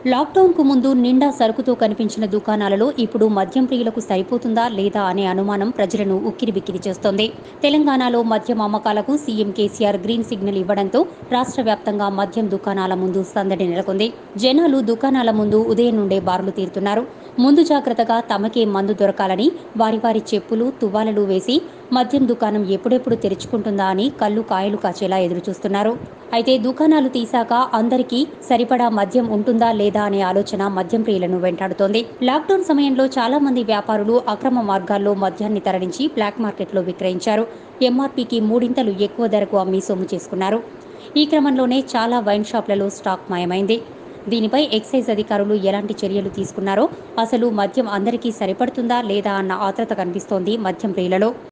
లాక్డౌన్కు ముందు నిండా సరుకుతో కనిపించిన దుకాణాలలో ఇప్పుడు మద్యం ప్రియులకు సరిపోతుందా లేదా అనే అనుమానం ప్రజలను ఉక్కిరిబిక్కిరి చేస్తోంది తెలంగాణలో మద్యం అమ్మకాలకు సీఎం కేసీఆర్ గ్రీన్ సిగ్నల్ ఇవ్వడంతో రాష్ట్ర వ్యాప్తంగా మద్యం దుకాణాల ముందు సందడి నెలకొంది జనాలు దుకాణాల ముందు ఉదయం నుండే బారులు తీరుతున్నారు ముందు జాగ్రత్తగా తమకే మందు దొరకాలని వారి వారి చెప్పులు తువ్వాలలు వేసి మద్యం దుకాణం ఎప్పుడెప్పుడు తెరుచుకుంటుందా అని కళ్ళు కాయలు కాచేలా ఎదురుచూస్తున్నారు అయితే దుకాణాలు తీశాక అందరికీ సరిపడా మద్యం ఉంటుందా లేదా అనే ఆలోచన మద్యం ప్రియులను వెంటాడుతోంది లాక్డౌన్ సమయంలో చాలా మంది వ్యాపారులు అక్రమ మార్గాల్లో మద్యాన్ని తరలించి బ్లాక్ మార్కెట్లో విక్రయించారు ఎంఆర్పీకి మూడింతలు ఎక్కువ ధరకు అమ్మి సొమ్ము చేసుకున్నారు ఈ క్రమంలోనే చాలా వైన్ షాప్లలో స్టాక్ మాయమైంది దీనిపై ఎక్సైజ్ అధికారులు ఎలాంటి చర్యలు తీసుకున్నారో అసలు మద్యం అందరికీ సరిపడుతుందా లేదా అన్న ఆత్రత కనిపిస్తోంది మద్యం ప్రియులలో